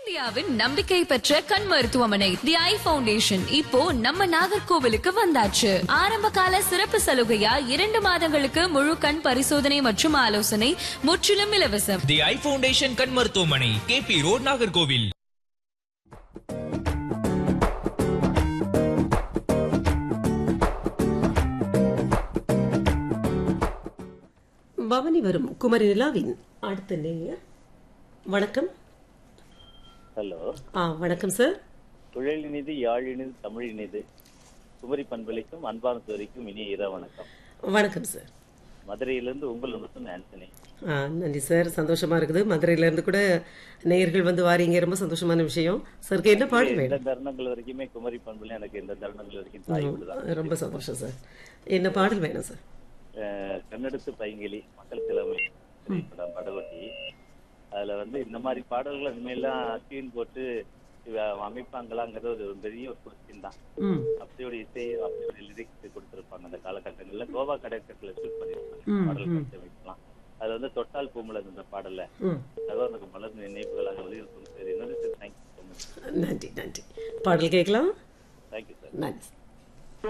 இந்தியாவின் நம்பிக்கை பெற்ற கண் மருத்துவமனை தி ஐ ஃபவுண்டேஷன் இப்போ நம்ம நாகர்கோவிலுக்கு வந்தாச்சு ஆரம்ப கால சிறப்பு சலுகையா இரண்டு மாதங்களுக்கு முழு கண் பரிசோதனை மற்றும் ஆலோசனை முற்றிலும் இலவசம் தி ஐ ஃபவுண்டேஷன் கண் மருத்துவமனை கேபி ரோட் நாகர்கோவில் பவனி வரும் குமரி நிலாவின் அடுத்த நேயர் வணக்கம் ஹலோ ஆ வணக்கம் சார் குழலினிது யாழினிது தமிழினிது குமரி பண்பளிக்கும் அன்பான சோரிக்கும் இனிய இரவு வணக்கம் வணக்கம் சார் மதுரையிலிருந்து உங்கள் நுட்பம் ஆண்டனி ஆ நன்றி சார் சந்தோஷமா இருக்குது மதுரையில இருந்து கூட நேயர்கள் வந்து வாரீங்க ரொம்ப சந்தோஷமான விஷயம் சாருக்கு என்ன பாடல் இந்த வேணும் தருணங்கள் வரைக்குமே குமரி பண்புல எனக்கு இந்த தருணங்கள் வரைக்கும் தாய் வீடுதான் ரொம்ப சந்தோஷம் சார் என்ன பாடல் வேணும் சார் அஹ், கண்ணெடுத்து பைங்கிலி மக்கள் கிழமை திரைப்படம் படகொட்டி அதுல வந்து இந்த மாதிரி பாடல்கள் இனிமேலாம் டியூன் போட்டு இவ அமைப்பாங்களாங்கிறது ஒரு பெரிய ஒரு கொஸ்டின் தான் ம் அப்படியோட இசை அப்படியோட லிரிக்ஸ் கொடுத்திருப்பாங்க அந்த காலகட்டங்கள்ல கோவா கடற்கட்டில ஷூட் பண்ணிருப்பாங்க ம், பாடல் கட்டமைக்கலாம் அது வந்து தொட்டால் பூமலர் இந்த பாடல்ல ம் அதுவும் எனக்கு மலர்ந்த நினைவுகளாக வெளியிருக்கும் சரி என்னோட தேங்க்யூ ஸோ மச் நன்றி நன்றி பாடல் கேட்கலாம் தேங்க்யூ சார் நன்றி